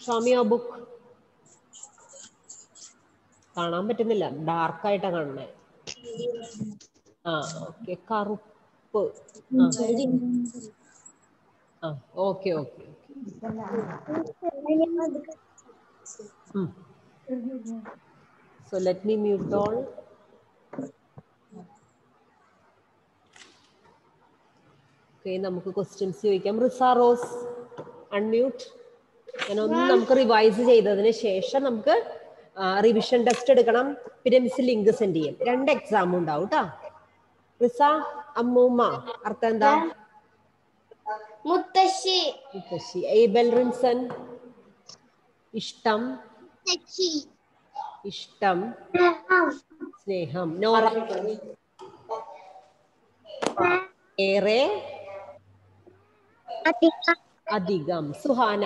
Xiaomi your book കാണാൻ പറ്റുന്നില്ല dark ആയിട്ടാ കാണുന്നത് ആ ഓക്കെ കറുപ്പ് ആ okay okay so let me mute all okay നമുക്ക് ക്വസ്റ്റ്യൻസ് ചോദിക്കാം റിസ റോസ് അൺമ്യൂട്ട് ഞാനൊന്ന് നമുക്ക് റിവൈസ് ചെയ്തതിന് ശേഷം നമുക്ക് റിവിഷൻ ടെസ്റ്റ് എടുക്കണം പിന്നെ മിസ് ലിങ്ക് സെൻഡ് ചെയ്യും രണ്ട് എക്സാം ഉണ്ടാവും കേട്ടോ റിസ അമ്മൂമ്മ അർത്ഥം എന്താ മുത്തശ്ശി മുത്തശ്ശി ഏബൽ റിൻസൺ ഇഷ്ടം മുത്തശ്ശി ഇഷ്ടം സ്നേഹം നോറ ഏറെ അധികം സുഹാന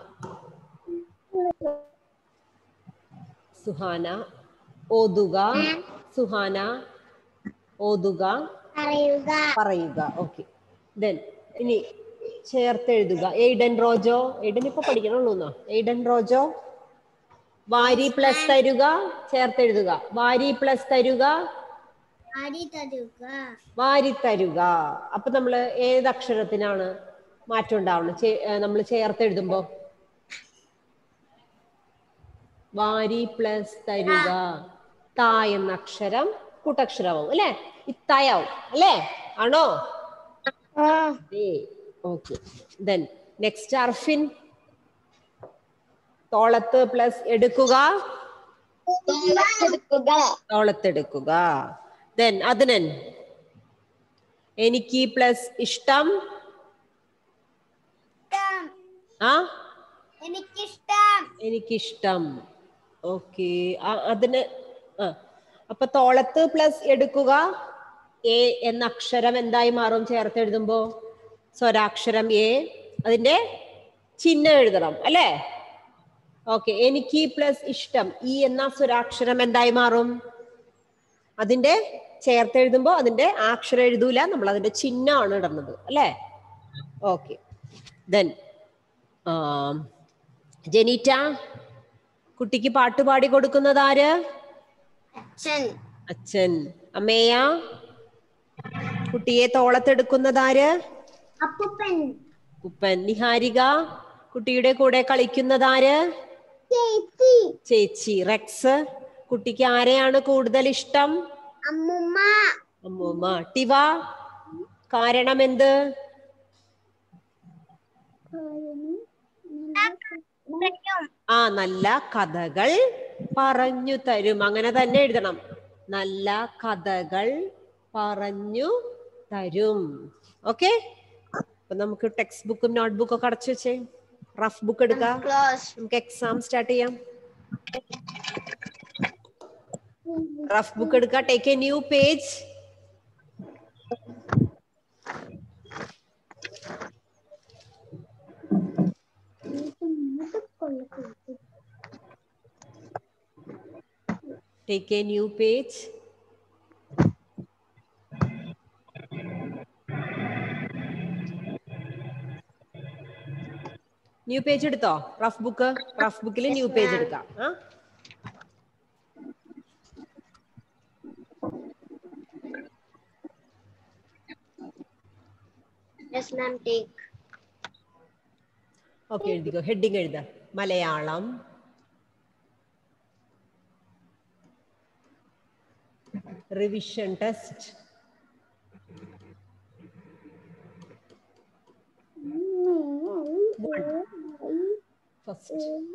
സുഹാന ഓതുക സുഹാന ഓതുക പറയുക പറയുക ഓക്കെ ദെൻ ഇനി ചേർത്തെഴുതുക എയ്ഡൻ റോജോ എയ്ഡൻ ഇപ്പൊ പഠിക്കണുള്ളൂ എന്നാ എയ്ഡൻ റോജോ വാരി പ്ലസ് തരുക ചേർത്തെഴുതുക വാരി പ്ലസ് തരുക അരി തരുക വാരി തരുക അപ്പൊ നമ്മള് ഏത് അക്ഷരത്തിനാണ് മാറ്റം ഉണ്ടാവണം നമ്മൾ ചേർത്തെഴുതുമ്പോ വാരി പ്ലസ് തരുക ത എന്ന അക്ഷരം കൂട്ടക്ഷരമാവും അല്ലെ ഇത്തായാവും അല്ലേ ആണോ ഓക്കെ ദെൻ നെക്സ്റ്റ് അർഫിൻ തോളത്ത് പ്ലസ് എടുക്കുക എടുക്കുക തോളത്തെടുക്കുക ദെൻ അതിനൻ എനിക്ക് പ്ലസ് ഇഷ്ടം ആ എനിക്കിഷ്ടം എനിക്കിഷ്ടം ഓക്കെ അതിന് ആ അപ്പൊ തോളത്ത് പ്ലസ് എടുക്കുക എ എന്ന അക്ഷരം എന്തായി മാറും ചേർത്ത് എഴുതുമ്പോ സ്വരാക്ഷരം എ അതിന്റെ ചിഹ്നം എഴുതണം അല്ലേ ഓക്കെ എനിക്ക് പ്ലസ് ഇഷ്ടം ഈ എന്ന സ്വരാക്ഷരം എന്തായി മാറും അതിന്റെ ചേർത്ത് എഴുതുമ്പോ അതിന്റെ ആ അക്ഷരം എഴുതൂല നമ്മൾ അതിന്റെ ചിഹ്നമാണ് ഇടുന്നത് അല്ലേ ഓക്കെ ദെൻ ജനീറ്റ കുട്ടിക്ക് പാട്ട് പാടി കൊടുക്കുന്നത് ആര് അച്ഛൻ അച്ഛൻ അമ്മേയ കുട്ടിയെ തോളത്തെടുക്കുന്നത് ആര് അപ്പൂപ്പൻ ഉപ്പൻ നിഹാരിക കുട്ടിയുടെ കൂടെ കളിക്കുന്നത് ആര് ചേച്ചി ചേച്ചി റെക്സ് കുട്ടിക്ക് ആരെയാണ് കൂടുതൽ ഇഷ്ടം അമ്മുമ്മ അമ്മൂമ്മ ടിവ കാരണം എന്ത് ആ നല്ല കഥകൾ പറഞ്ഞു തരും അങ്ങനെ തന്നെ എഴുതണം നല്ല കഥകൾ പറഞ്ഞു തരും ഓക്കെ അപ്പൊ നമുക്ക് ടെക്സ്റ്റ് ബുക്കും നോട്ട് ബുക്കും ഒക്കെ അടച്ചു വെച്ചേ റഫ് ബുക്ക് എടുക്കാം ക്ലോസ് നമുക്ക് എക്സാം സ്റ്റാർട്ട് ചെയ്യാം റഫ് ബുക്ക് എടുക്കാം take a new page take a new page new page എടുത്തോ റഫ് ബുക്ക് റഫ് ബുക്കിൽ ന്യൂ പേജ് എടുക്കാം ആ യെസ് മാം ടേക്ക് ഓക്കെ എഴുതിക്കോ ഹെഡിങ് എഴുതാം Malayalam revision test first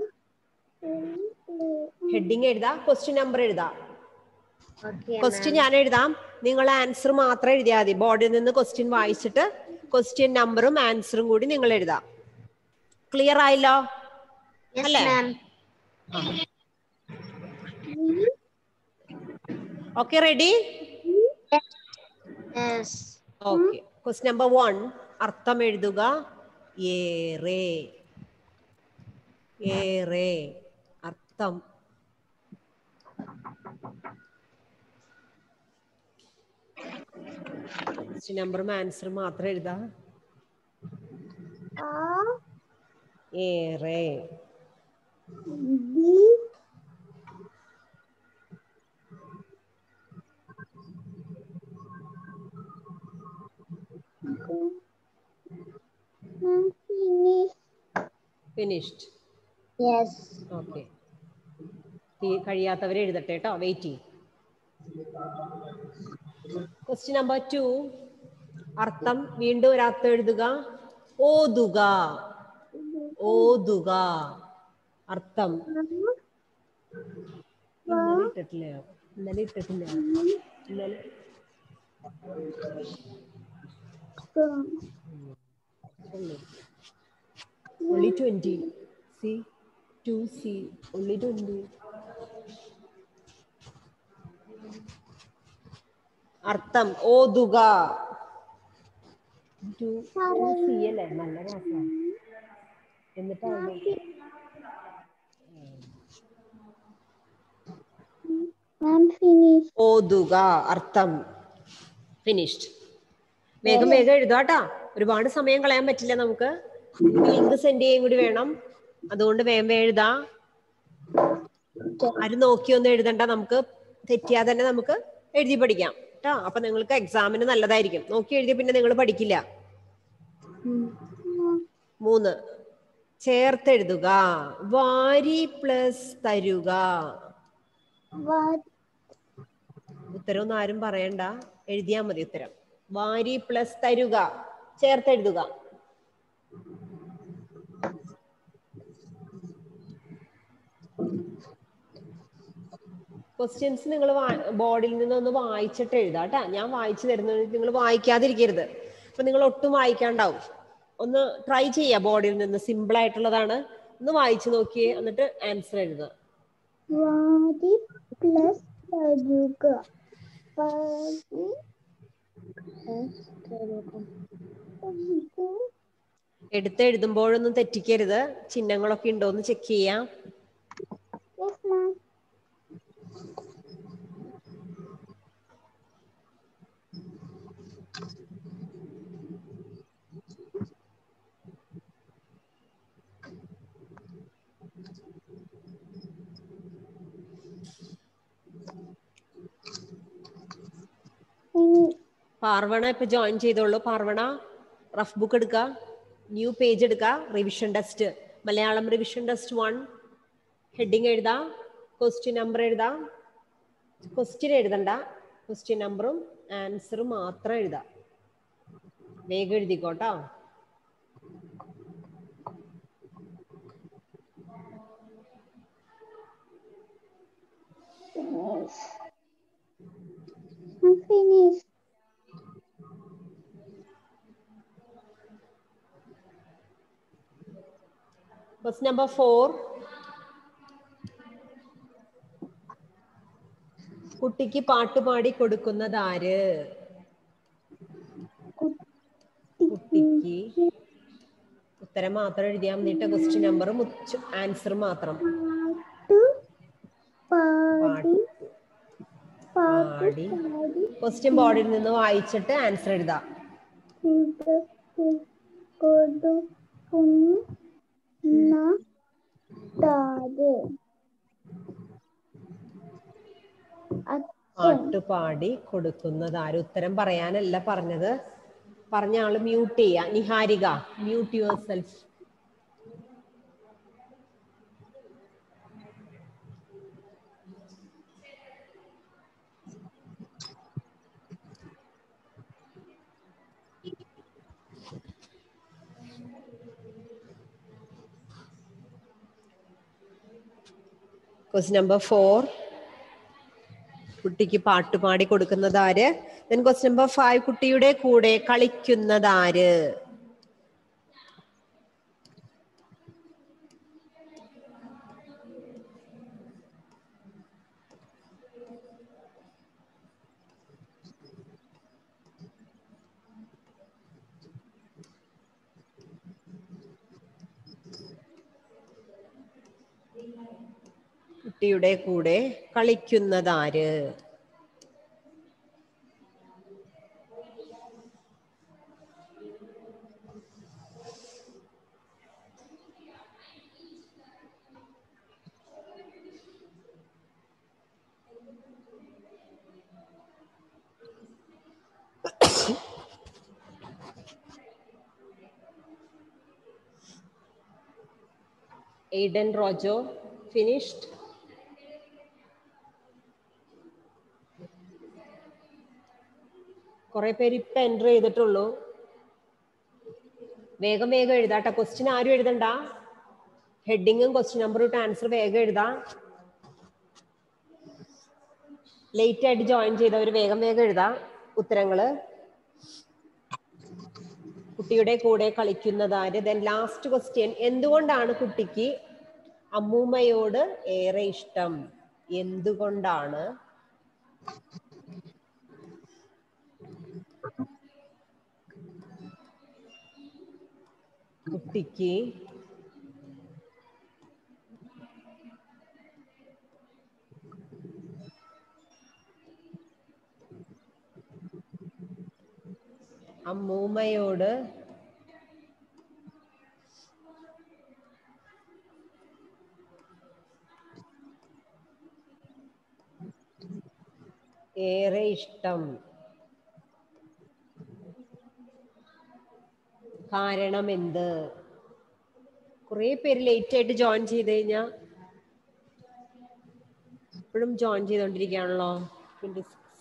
heading എഴുതാ ക്വസ്റ്റ്യൻ നമ്പർ എഴുതാ ഓക്കെ ക്വസ്റ്റ്യൻ ഞാൻ എഴുതാം നിങ്ങൾ ആൻസർ മാത്രം എഴുതിയാൽ മതി ബോർഡിൽ നിന്ന് ക്വസ്റ്റ്യൻ വായിച്ചിട്ട് ക്വസ്റ്റ്യൻ നമ്പറും ആൻസറും കൂടി നിങ്ങൾ എഴുതാം ക്ലിയർ ആയല്ലോ യെസ് അല്ലേ? Ma'am okay ready yes okay question number one അർത്ഥം എഴുതുക ഏറെ ഏറെ അർത്ഥം ക്വസ്റ്റ്യൻ നമ്പറും ആൻസറും മാത്രം എഴുതാ ഏറെ B Ma'am, finish. Finished Yes. Okay കഴിയാത്തവരെ എഴുതട്ടെ കേട്ടോ വെയിറ്റ് ചെയ്യും ക്വസ്റ്റ്യൻ നമ്പർ ടു അർത്ഥം വീണ്ടും ഒരർത്ഥം എഴുതുക ഓതുക ഓതുക അർത്ഥം ഇന്നലെ ഇട്ടിട്ടില്ല ഇന്നലെ ഇട്ടിട്ടില്ല ഇന്നലെ only 20 see 2c only 20 അർത്ഥം ഓതുക ടു സി അല്ലേ നല്ല ക്ലാസ്സാണ് എന്നിട്ടാണ് Ma'am, finish. ഓതുക അർത്ഥം ഫിനിഷ്ഡ് വേഗം വേഗം എഴുതാട്ടാ ഒരുപാട് സമയം കളയാൻ പറ്റില്ല നമുക്ക് ലിങ്ക് സെൻഡ് ചെയ്യും കൂടി വേണം അതുകൊണ്ട് വേഗം വേഗം എഴുതാ ആരും നോക്കിയൊന്നും എഴുതണ്ട നമുക്ക് തെറ്റിയാതെ തന്നെ നമുക്ക് എഴുതി പഠിക്കാം കേട്ടോ അപ്പൊ നിങ്ങൾക്ക് എക്സാമിന് നല്ലതായിരിക്കും നോക്കി എഴുതിയ പിന്നെ നിങ്ങൾ പഠിക്കില്ല മൂന്ന് ചേർത്തെഴുതുക വാരി പ്ലസ് തരുക What? ഉത്തരവൊന്നും ആരും പറയണ്ട എഴുതിയാ മതി ഉത്തരം വാരി പ്ലസ് തരുക ചേർത്തെഴുതുക ക്വസ്റ്റ്യൻസ് നിങ്ങൾ ബോർഡിൽ നിന്ന് ഒന്ന് വായിച്ചിട്ട് എഴുതാം കേട്ടാ ഞാൻ വായിച്ചു തരുന്നത് നിങ്ങൾ വായിക്കാതിരിക്കരുത് അപ്പൊ നിങ്ങൾ ഒട്ടും വായിക്കാണ്ടാവും ഒന്ന് ട്രൈ ചെയ്യാ ബോർഡിൽ നിന്ന് സിമ്പിൾ ആയിട്ടുള്ളതാണ് ഒന്ന് വായിച്ചു നോക്കിയേ എന്നിട്ട് ആൻസർ എഴുതുക വാരി പ്ലസ് തരുക വാരി പ്ലസ് തരുക എടുത്ത് എഴുതുമ്പോഴൊന്നും തെറ്റിക്കരുത് ചിഹ്നങ്ങളൊക്കെ ഉണ്ടോ എന്ന് ചെക്ക് ചെയ്യാം Yes, ma'am. Finish. പാർവണ ഇപ്പൊ ജോയിൻ ചെയ്തോളൂ പാർവണ റഫ് ബുക്ക് എടുക്കുക ന്യൂ പേജ് എടുക്കുക revision test Malayalam revision test one heading എഴുതാം ക്വസ്റ്റ്യൻ നമ്പർ എഴുതാം ക്വസ്റ്റ്യൻ എഴുതണ്ട ക്വസ്റ്റ്യൻ നമ്പറും ആൻസറും മാത്രം എഴുതാം വേഗം എഴുതിക്കോട്ടോ Finish. I'm finished. Question number four കുട്ടിക്ക് പാട്ട് പാടി കൊടുക്കുന്നത് ആര് കുട്ടിക്ക് ഉത്തരം മാത്രം എഴുതിയാൽ മതിട്ട് ക്വസ്റ്റ്യൻ നമ്പറും ആൻസർ മാത്രം പാട്ട് പാടി പാടി പാടി ക്വസ്റ്റ്യൻ ബോർഡിൽ നിന്ന് വായിച്ചിട്ട് ആൻസർ എഴുതാം കൊടുക്കുന്നത് അച്ഛൻ പാട്ട് പാടി കൊടുക്കുന്നത് ആര് ഉത്തരം പറയാനല്ല പറഞ്ഞത് പറഞ്ഞ ആള് മ്യൂട്ട് ചെയ്യാ Niharika mute yourself question number four കുട്ടിക്ക് പാട്ട് പാടി കൊടുക്കുന്നത് ആര് ദെൻ ക്വസ്റ്റ്യൻ നമ്പർ ഫൈവ് കുട്ടിയുടെ കൂടെ കളിക്കുന്നത് ആര് കുട്ടിയുടെ കൂടെ കളിക്കുന്നത് ആര് എയ്ഡൻ റോജോ ഫിനിഷ്ഡ് കുറെ പേര് ഇപ്പൊ എൻ്റർ ചെയ്തിട്ടുള്ളൂ വേഗം വേഗം എഴുതാട്ടെ ക്വസ്റ്റ്യൻ ആരും എഴുതണ്ട ഹെഡിങ്ങും ക്വസ്റ്റ്യൻ നമ്പറും ഇട്ട് ആൻസർ വേഗം എഴുതാം ലേറ്റ് ആയിട്ട് ജോയിൻ ചെയ്തവർ വേഗം വേഗം എഴുതാം ഉത്തരങ്ങള് കുട്ടിയുടെ കൂടെ കളിക്കുന്നതാര് ദെൻ ലാസ്റ്റ് ക്വസ്റ്റ്യൻ എന്തുകൊണ്ടാണ് കുട്ടിക്ക് അമ്മൂമ്മയോട് ഏറെ ഇഷ്ടം എന്തുകൊണ്ടാണ് കുട്ടിക്ക് അമ്മൂമ്മയോട് ഏറെ ഇഷ്ടം കാരണം എന്ത് കുറെ പേര് ലേറ്റ് ആയിട്ട് ജോയിൻ ചെയ്ത് കഴിഞ്ഞാ ഇപ്പോഴും ജോയിൻ ചെയ്തോണ്ടിരിക്കുകയാണല്ലോ ട്വന്റി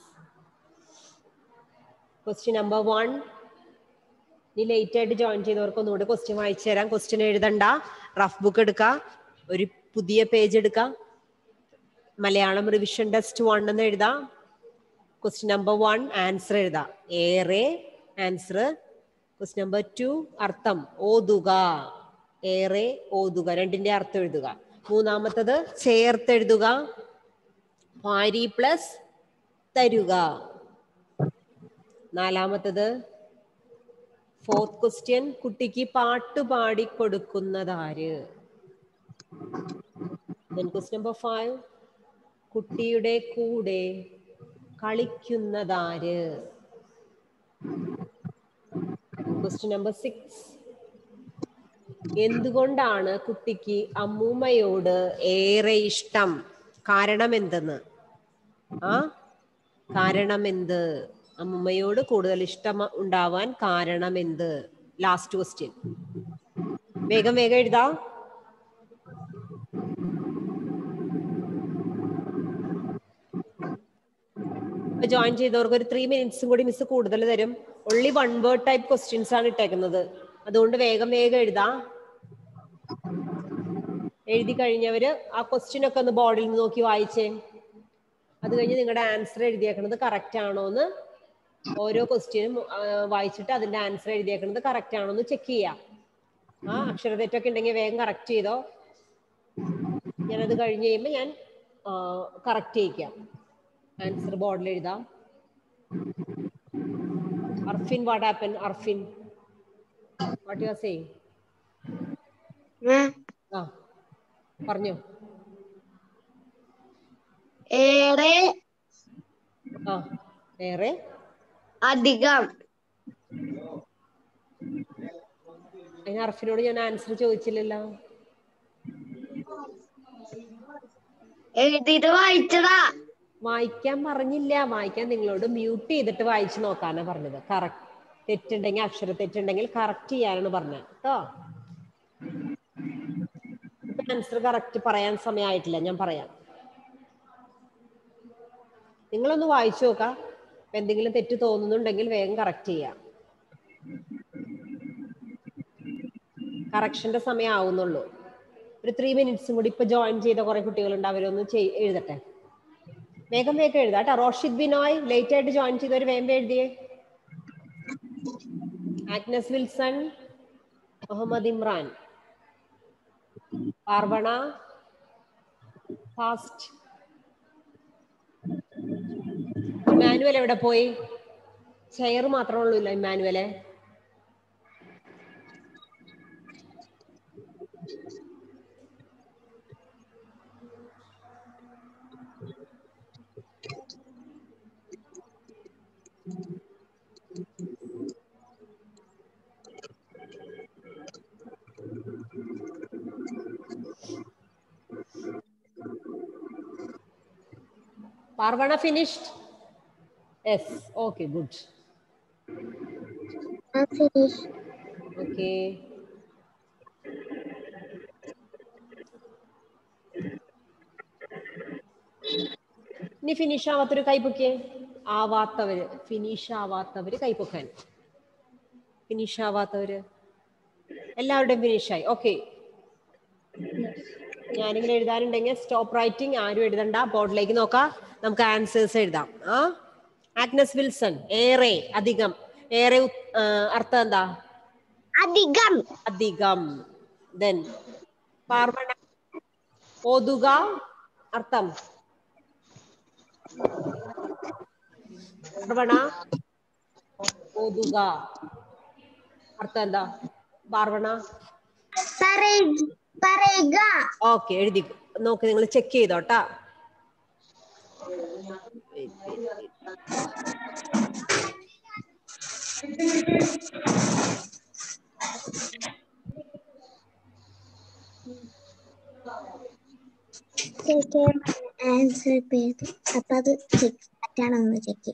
ക്വസ്റ്റ്യൻ നമ്പർ വൺ ഇനി ലേറ്റ് ആയിട്ട് ജോയിൻ ചെയ്തവർക്ക് ഒന്നുകൂടി ക്വസ്റ്റ്യൻ വായിച്ചു തരാം ക്വസ്റ്റ്യൻ എഴുതണ്ട റഫ് ബുക്ക് എടുക്കുക ഒരു പുതിയ പേജ് എടുക്കാം മലയാളം റിവിഷൻ ടെസ്റ്റ് വൺ എന്ന് എഴുതാം ക്വസ്റ്റ്യൻ നമ്പർ വൺ ആൻസർ എഴുതാം ഏറെ ആൻസർ ക്വസ്റ്റ്യൻ നമ്പർ ടു അർത്ഥം ഓതുക ഏറെ ഓതുക രണ്ടിന്റെ അർത്ഥം എഴുതുക മൂന്നാമത്തത് ചേർത്തെഴുതുക പാരി പ്ലസ് തരുക നാലാമത്തത് ഫോർത്ത് ക്വസ്റ്റ്യൻ കുട്ടിക്ക് പാട്ട് പാടിക്കൊടുക്കുന്നതാര് ക്വസ്റ്റ്യൻ നമ്പർ ഫൈവ് കുട്ടിയുടെ കൂടെ കളിക്കുന്നതാര് ക്വസ്റ്റ്യൻ നമ്പർ സിക്സ് എന്തുകൊണ്ടാണ് കുട്ടിക്ക് അമ്മൂമ്മയോട് ഏറെ ഇഷ്ടം കാരണം എന്തെന്ന് ആ കാരണം എന്ത് അമ്മൂമ്മയോട് കൂടുതൽ ഇഷ്ടം ഉണ്ടാവാൻ കാരണം എന്ത് ലാസ്റ്റ് ക്വസ്റ്റ്യൻ വേഗം വേഗം എഴുതാം ജോയിൻ ചെയ്തവർക്ക് ഒരു ത്രീ മിനിറ്റ്സും കൂടി മിസ് കൂടുതൽ തരും only one word type questions ആണ് ഇട്ടേക്കുന്നത് അതുകൊണ്ട് വേഗം വേഗം എഴുതാം എഴുതി കഴിഞ്ഞവര് ആ ക്വസ്റ്റ്യൻ ഒക്കെ ഒന്ന് ബോർഡിൽ നിന്ന് നോക്കി വായിച്ചേ അത് കഴിഞ്ഞ് നിങ്ങളുടെ ആൻസർ എഴുതിയേക്കുന്നത് കറക്റ്റ് ആണോ എന്ന് ഓരോ ക്വസ്റ്റ്യനും വായിച്ചിട്ട് അതിന്റെ ആൻസർ എഴുതിയേക്കുന്നത് കറക്റ്റ് ആണോ എന്ന് ചെക്ക് ചെയ്യാം ആ അക്ഷരതെറ്റൊക്കെ ഉണ്ടെങ്കിൽ വേഗം കറക്റ്റ് ചെയ്തോ ഞാനത് കഴിഞ്ഞ് കഴിയുമ്പോൾ ഞാൻ കറക്റ്റ് ചെയ്യിക്കാം ആൻസർ ബോർഡിൽ എഴുതാം Arfin what happen Arfin what you are saying ആ പറഞ്ഞോ ഏറെ ആ ഏറെ അധികം അതിന് അർഫിനോട് ഞാൻ ആൻസർ ചോദിച്ചില്ലല്ലോ എഴുതിട്ട് വായിച്ചതാ വായിക്കാൻ പറഞ്ഞില്ല വായിക്കാൻ നിങ്ങളോട് മ്യൂട്ട് ചെയ്തിട്ട് വായിച്ചു നോക്കാനാ പറഞ്ഞത് കറക്റ്റ് തെറ്റുണ്ടെങ്കിൽ അക്ഷര തെറ്റുണ്ടെങ്കിൽ കറക്റ്റ് ചെയ്യാനാണ് പറഞ്ഞത് കേട്ടോ ആൻസർ കറക്റ്റ് പറയാൻ സമയമായിട്ടില്ല ഞാൻ പറയാം നിങ്ങളൊന്ന് വായിച്ചു നോക്കാം ഇപ്പൊ എന്തെങ്കിലും തെറ്റ് തോന്നുന്നുണ്ടെങ്കിൽ വേഗം കറക്റ്റ് ചെയ്യാം കറക്ഷന്റെ സമയം ആവുന്നുള്ളൂ ഒരു ത്രീ മിനിറ്റ്സും കൂടി ഇപ്പൊ ജോയിൻ ചെയ്ത കുറെ കുട്ടികളുണ്ട് അവരൊന്ന് ചെയ് എഴുതട്ടെ വേഗം വേഗം എഴുതാം കേട്ടോ റോഷിദ് ബിനോയ് ലേറ്റ് ആയിട്ട് ജോയിൻ ചെയ്തവർ വേഗം എഴുതിയേ Agnes Wilson Muhammad Imran Parvana fast Emmanuel എവിടെ പോയി ചെയർ മാത്രമേ ഉള്ളൂ ഇല്ല ഇമാനുവലെ Parvana finished? Yes. Okay, good. I'm finished. Okay. ഇനി ഫിനിഷ് ആവാത്തൊരു കൈപ്പൊക്കെ ആവാത്തവര് ഫിനിഷ് ആവാത്തവര് കൈപ്പൊക്കാൻ ഫിനിഷ് ആവാത്തവര് എല്ലാവരുടെയും finish ആയി ഓക്കെ ഞാനിങ്ങനെ എഴുതാനുണ്ടെങ്കിൽ സ്റ്റോപ്പ് റൈറ്റിംഗ് ആരും എഴുതണ്ട ബോർഡിലേക്ക് നോക്കാം നമുക്ക് ആൻസേഴ്സ് എഴുതാം ആ ആഗ്നസ് വിൽസൺ ഏറെ അധികം ഏറെ ഉ- ആ, അർത്ഥം എന്താ അധികം അധികം ദെൻ പാർവണ ഓതുക അർത്ഥം പാർവണ ഓതുക അർത്ഥം എന്താ പാർവണ പറയുക ഓക്കെ എഴുതി നോക്ക് നിങ്ങൾ ചെക്ക് ചെയ്തോട്ടാ ആൻസർ ചെയ്തു അപ്പൊ അത് തെറ്റാണെന്ന് ചെക്ക്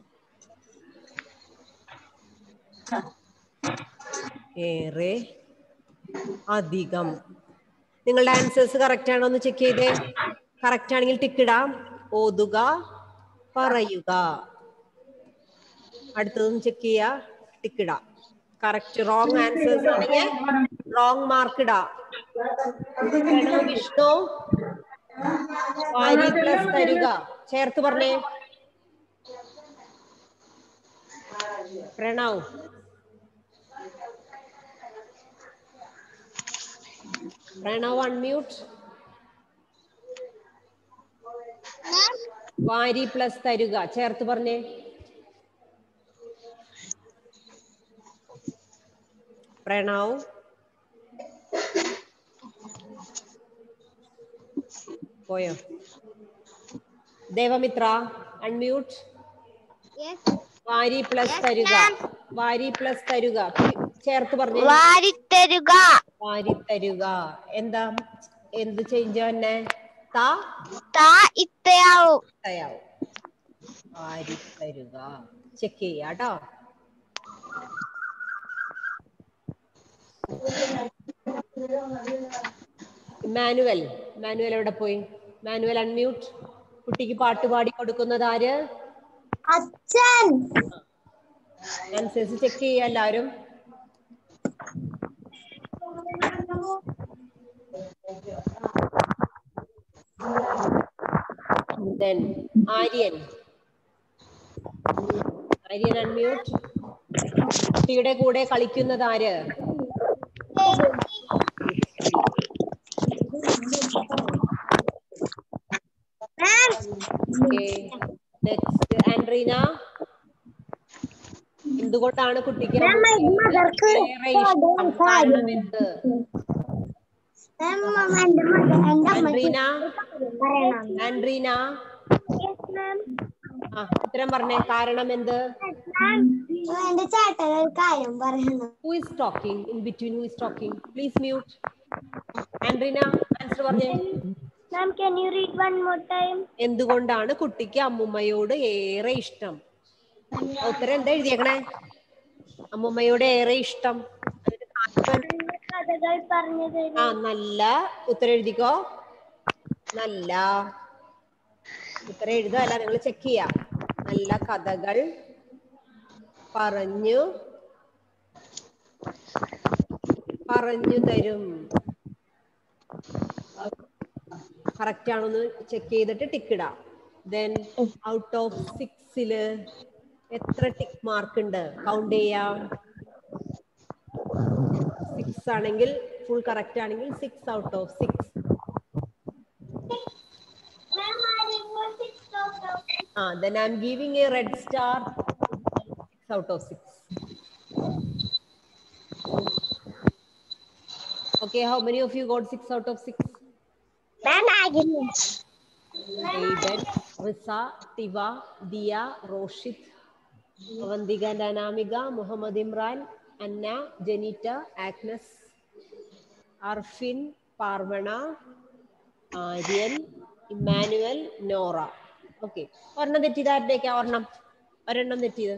ഏറെ അധികം നിങ്ങളുടെ ആൻസേഴ്സ് കറക്റ്റ് ആണോ എന്ന് ചെക്ക് ചെയ്തേ കറക്റ്റ് ആണെങ്കിൽ ടിക്ക് ഇടാം ഓതുക പറയുക അടുത്തതും ചെക്ക് ചെയ്യാ ടിക്ക് ഇടാം കറക്റ്റ് റോങ് ആൻസേഴ്സ് ആണെങ്കിൽ റോങ് മാർക്ക് ഇടാം പ്രണവ് വിഷ്ണു വാരി പ്ലസ് തരിക ചേർത്ത് പറഞ്ഞേ പ്രണവ് പ്രണവ് അൺമ്യൂട്ട് വാരി പ്ലസ് തരുക ചേർത്ത് പറഞ്ഞേ പ്രണവ് പോയോ ദേവമിത്ര അൺമ്യൂട്ട് വാരി പ്ലസ് തരുക വാരി പ്ലസ് തരുക ചേർത്ത് പറഞ്ഞേ വാരിത്തരുക വാരി തരുക എന്താ എന്ത് ചേഞ്ച് തന്നെ താ താ ഇത്തയാവും തയാവും വാരി തരുക ചെക്ക് ചെയ്യാട്ടോ മാനുവൽ മാനുവൽ എവിടെ പോയി മാനുവൽ അൺമ്യൂട്ട് കുട്ടിക്ക് പാട്ട് പാടി കൊടുക്കുന്നത് ആര് അച്ഛൻ ആൻസേഴ്സ് ചെക്ക് ചെയ്യാ എല്ലാവരും then ആര്യൻ ആര്യൻ അൺമ്യൂട്ട് കുട്ടിയുടെ കൂടെ കളിക്കുന്നത് ആര് നെക്സ്റ്റ് ആൻഡ്രീന എന്തുകൊണ്ടാണ് കുട്ടിക്ക് ഏറെ ഇഷ്ടം കാരണം എന്ത് ആൻഡ്രീന ആൻഡ്രീന ആ ഉത്തരം പറഞ്ഞേ കാരണം എന്ത് എന്റെ ചേട്ടൻ ഒരു കാര്യം പറയണം who is talking in between who is talking please mute Andreena answer പറഞ്ഞേ ma'am can you read one more time എന്തുകൊണ്ടാണ് കുട്ടിക്ക് അമ്മുമ്മയോട് ഏറെ ഇഷ്ടം ആ ഉത്തരം എന്താ എഴുതിയേക്കണേ അമ്മുമ്മയോട് ഏറെ ഇഷ്ടം അതിന് കാരണം കഥകൾ പറഞ്ഞു തരും ആ നല്ല ഉത്തരം എഴുതിക്കോ നല്ല ഉത്തരം എഴുതല്ല നിങ്ങൾ ചെക്ക് ചെയ്യാം നല്ല കഥകൾ പറഞ്ഞു പറഞ്ഞു തരും കറക്റ്റ് ആണോന്ന് ചെക്ക് ചെയ്തിട്ട് ടിക്ക് ഇടാം ദെൻ ഔട്ട് ഓഫ് സിക്സില് എത്ര ടിക്ക് മാർക്ക് ഉണ്ട് കൗണ്ട് ചെയ്യാം സിക്സ് ആണെങ്കിൽ ഫുൾ കറക്റ്റ് ആണെങ്കിൽ സിക്സ് ഔട്ട് ഓഫ് സിക്സ് ആ then i'm giving a red star 6 out of 6 okay how many of you got 6 out of 6 Aiden, Risa, Tiva, Dia, Roshit, Avantika and Anamika, Muhammad Imran, Anna, Janita, Agnes, Arfin, Parvana, Aryan Emmanuel Nora okay ഒരെണ്ണം തെറ്റിയത് ആരുടെയൊക്കെയാ ഒരെണ്ണം ഒരെണ്ണം തെറ്റിയത്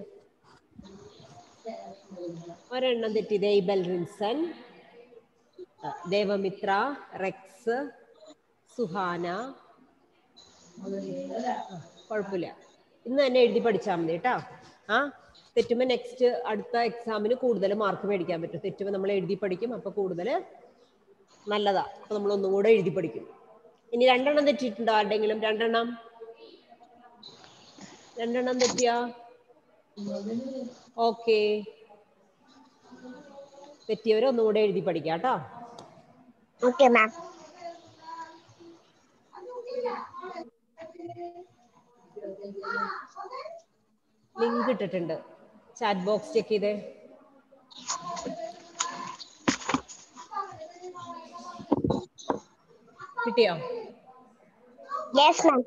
ഒരെണ്ണം തെറ്റിയത് Abel Rinson ആ, ദേവമിത്ര Rex സുഹാന ആ, കുഴപ്പമില്ല ഇന്ന് തന്നെ എഴുതി പഠിച്ചാൽ മതി കേട്ടോ ആ തെറ്റുമ്പോൾ നെക്സ്റ്റ് അടുത്ത എക്സാമിന് കൂടുതൽ മാർക്ക് മേടിക്കാൻ പറ്റും തെറ്റുമ്പോൾ നമ്മൾ എഴുതി പഠിക്കും അപ്പൊ കൂടുതൽ നല്ലതാ അപ്പൊ നമ്മൾ ഒന്നും കൂടെ എഴുതി പഠിക്കും ഇനി രണ്ടെണ്ണം തെറ്റിയിട്ടുണ്ടോ ആരുടെങ്കിലും രണ്ടെണ്ണം രണ്ടെണ്ണം തെറ്റിയാ ഓക്കെ തെറ്റിയവരെ ഒന്നുകൂടെ എഴുതി പഠിക്കാം കേട്ടോ ഓക്കെ മാം ലിങ്ക് ഇട്ടിട്ടുണ്ട് ചാറ്റ് ബോക്സ് ചെക്ക് ചെയ്തേ കിട്ടിയോ യെസ് മാം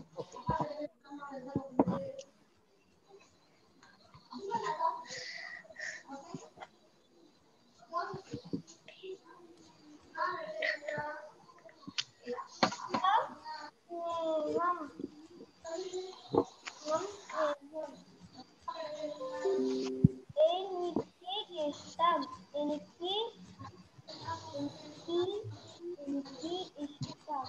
എനിക്ക് ഇഷ്ടം എനിക്ക് എനിക്ക് എനിക്ക് ഇഷ്ടം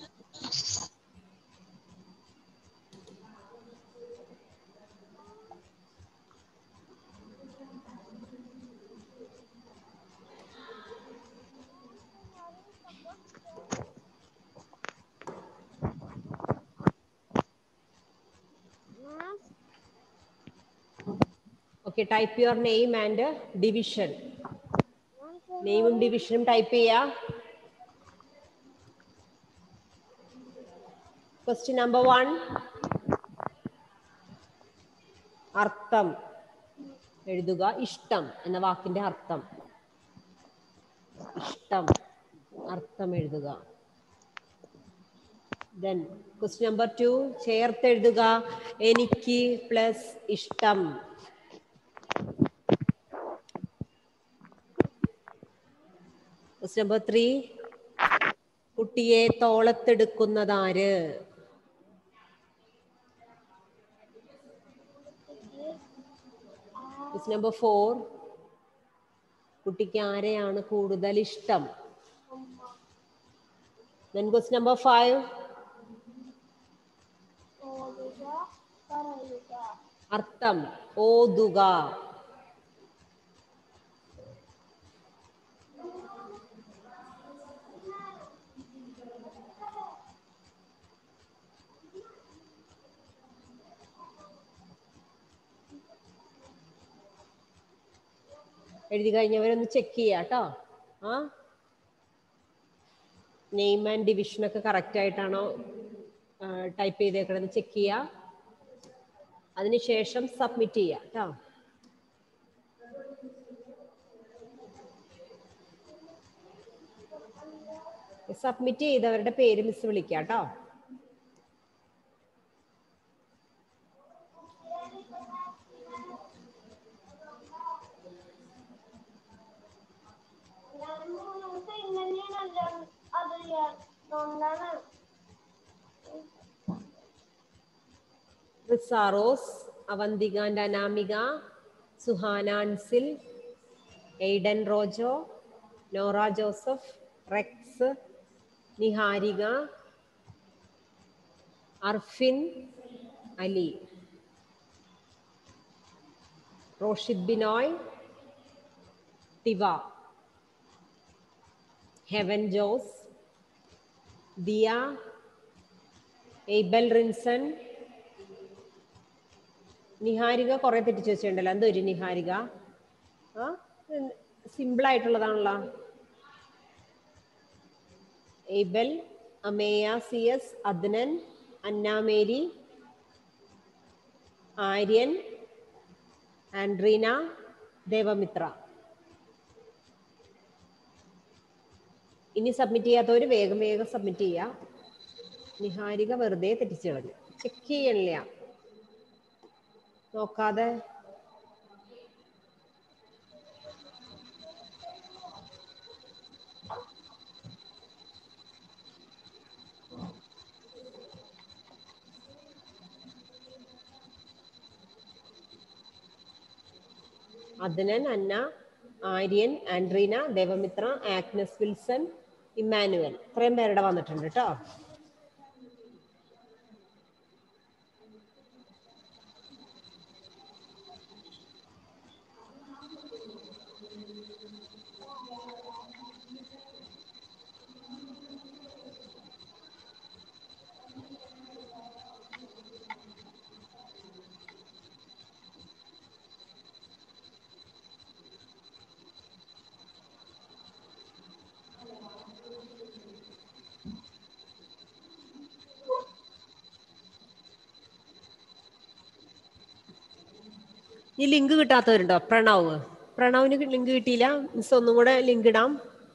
okay type your name and division നെയിമും ഡിവിഷനും ടൈപ്പ് ചെയ്യാ ക്വസ്റ്റ്യൻ നമ്പർ വൺ അർത്ഥം എഴുതുക ഇഷ്ടം എന്ന വാക്കിന്റെ അർത്ഥം ഇഷ്ടം അർത്ഥം എഴുതുക ദെൻ ക്വസ്റ്റ്യൻ നമ്പർ ടു ചേർത്ത് എഴുതുക എനിക്ക് പ്ലസ് ഇഷ്ടം ക്വസ്റ്റ്യൻ നമ്പർ ത്രീ കുട്ടിയെ തോളത്തെടുക്കുന്നതാര് ക്വസ്റ്റ്യൻ നമ്പർ ഫോർ കുട്ടിക്ക് ആരെയാണ് കൂടുതൽ ഇഷ്ടം ദെൻ ക്വസ്റ്റ്യൻ നമ്പർ ഫൈവ് ഓടുക പറയുക അർത്ഥം ഓതുക എഴുതി കഴിഞ്ഞവരൊന്ന് ചെക്ക് ചെയ്യാം കേട്ടോ ആ നെയിം ആൻഡ് ഡിവിഷൻ ഒക്കെ കറക്റ്റ് ആയിട്ടാണോ ടൈപ്പ് ചെയ്തേക്കണെന്ന് ചെക്ക് ചെയ്യുക അതിനുശേഷം സബ്മിറ്റ് ചെയ്യുക കേട്ടോ സബ്മിറ്റ് ചെയ്തവരുടെ പേര് മിസ് വിളിക്കാം കേട്ടോ ഞാൻ മൂന്ന് ദിവസം ഇങ്ങനെയാണല്ലോ അറിയാം അതുകൊണ്ടാണ് Riza Rose Avantika and Anamika Suhana Ansil Aidan Rojo Nora Joseph Rex Niharika Arfin Ali Roshid Binoy Tiva Heaven Jose Diya Abel Rinson Niharika കുറെ തെറ്റിച്ച് വെച്ചിട്ടുണ്ടല്ലോ എന്തോ ഒരു നിഹാരിക ആ സിമ്പിൾ ആയിട്ടുള്ളതാണല്ലോ Abel Ameya C S Adnan Anna Mary Aryan Andreena Devamitra ഇനി സബ്മിറ്റ് ചെയ്യാത്തവർ വേഗം വേഗം സബ്മിറ്റ് ചെയ്യുക നിഹാരിക വെറുതെ തെറ്റിച്ച് കളഞ്ഞു ചെക്ക് ചെയ്യണില്ല നോക്കാതെ Adnan Anna Aryan Andreena Devamitra Agnes Wilson Emmanuel ഇത്രയും പേരുടെ വന്നിട്ടുണ്ട് കേട്ടോ ഈ ലിങ്ക് കിട്ടാത്തവരുണ്ടോ പ്രണവ് പ്രണവിന് ലിങ്ക് കിട്ടിയില്ല മിസ് ഒന്നും കൂടെ ലിങ്ക് ഇടാം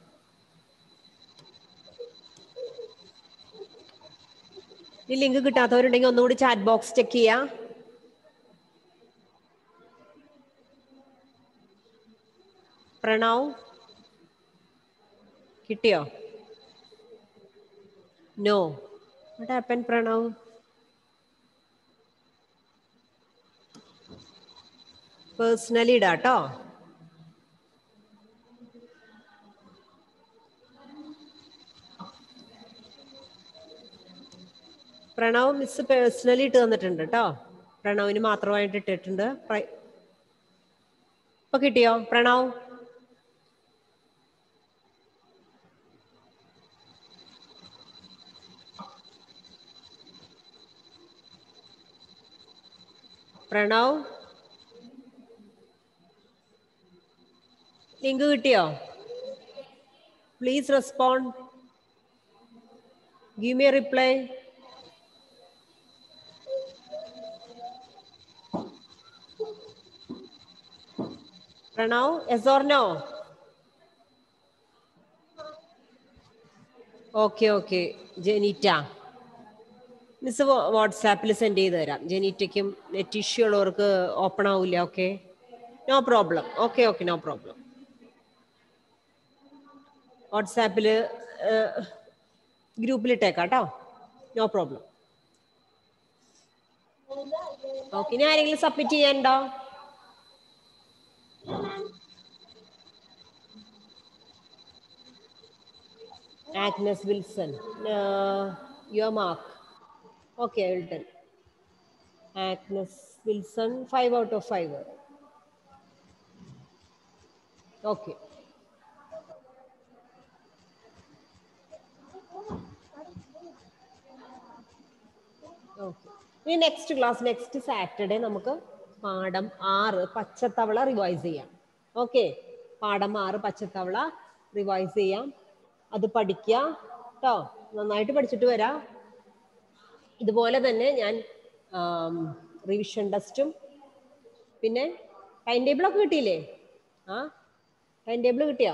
ഈ ലിങ്ക് കിട്ടാത്തവരുണ്ടെങ്കിൽ ഒന്നുകൂടി ചാറ്റ് ബോക്സ് ചെക്ക് ചെയ്യാം പ്രണവ് കിട്ടിയോ no what happen Pranav personally ഇടാട്ടോ പ്രണവ് മിസ് പേഴ്സണലി ഇട്ട് തന്നിട്ടുണ്ട് കേട്ടോ പ്രണവിന് മാത്രമായിട്ട് ഇട്ടിട്ടുണ്ട് പ്രൈ- ഇപ്പൊ കിട്ടിയോ പ്രണവ് പ്രണവ് ലിങ്ക് കിട്ടിയോ please respond give me reply Pranav yes or no okay okay Jeneeta miss വാട്സാപ്പിൽ സെൻഡ് ചെയ്ത് തരാം ജെനീറ്റയ്ക്കും നെറ്റ് ഇഷ്യൂ ഉള്ളവർക്ക് ഓപ്പൺ ആവില്ല okay no problem okay okay no problem വാട്സാപ്പിൽ ഗ്രൂപ്പിലിട്ടേക്കാം കേട്ടോ നോ പ്രോബ്ലം ഓക്കെ ഇനി ആരെങ്കിലും സബ്മിറ്റ് ചെയ്യാനുണ്ടോ Agnes Wilson. Uh, your mark. Okay, I will tell. Agnes Wilson, 5 out of 5. Okay. Okay ഇനി നെക്സ്റ്റ് ക്ലാസ് നെക്സ്റ്റ് സാറ്റർഡേ നമുക്ക് പാഠം ആറ് പച്ചത്തവള റിവൈസ് ചെയ്യാം ഓക്കെ പാഠം ആറ് പച്ചത്തവള റിവൈസ് ചെയ്യാം അത് പഠിക്കുക കേട്ടോ നന്നായിട്ട് പഠിച്ചിട്ട് വരാം ഇതുപോലെ തന്നെ ഞാൻ റിവിഷൻ ടെസ്റ്റും പിന്നെ ടൈം ടേബിളൊക്കെ കിട്ടിയില്ലേ ആ ടൈം ടേബിൾ കിട്ടിയോ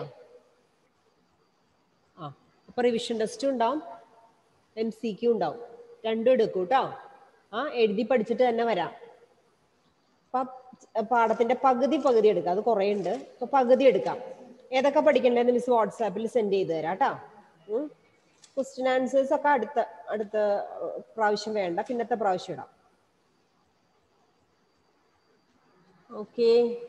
ആ അപ്പൊ റിവിഷൻ ടെസ്റ്റും ഉണ്ടാവും എം സി ക്യു ഉണ്ടാവും രണ്ടും എടുക്കും കേട്ടോ ആ എഴുതി പഠിച്ചിട്ട് തന്നെ വരാം അപ്പൊ പാഠത്തിന്റെ പകുതി പകുതി എടുക്കാം അത് കുറേ ഉണ്ട് അപ്പൊ പകുതി എടുക്കാം ഏതൊക്കെ പഠിക്കണ്ടേന്ന് മിസ് വാട്സാപ്പിൽ സെൻഡ് ചെയ്ത് തരാം കേട്ടോ ക്വസ്റ്റ്യൻ ആൻസേഴ്സ് ഒക്കെ അടുത്ത അടുത്ത ഏഹ്, പ്രാവശ്യം വേണ്ട പിന്നത്തെ പ്രാവശ്യം ഇടാം ഓക്കെ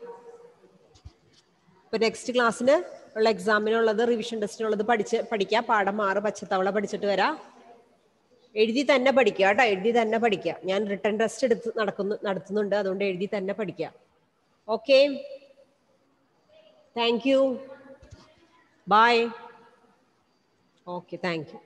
ഇപ്പൊ നെക്സ്റ്റ് ക്ലാസ്സിന് ഉള്ള എക്സാമിനുള്ളത് റിവിഷൻ ടെസ്റ്റിനുള്ളത് പഠിച്ച് പഠിക്കുക പാഠം ആറ് പച്ചത്തവള പഠിച്ചിട്ട് വരാം എഴുതി തന്നെ പഠിക്കുക കേട്ടോ എഴുതി തന്നെ പഠിക്കുക ഞാൻ റിട്ടേൺ ടെസ്റ്റ് എടുത്ത് നടക്കുന്നു നടത്തുന്നുണ്ട് അതുകൊണ്ട് എഴുതി തന്നെ പഠിക്കുക okay thank you bye okay thank U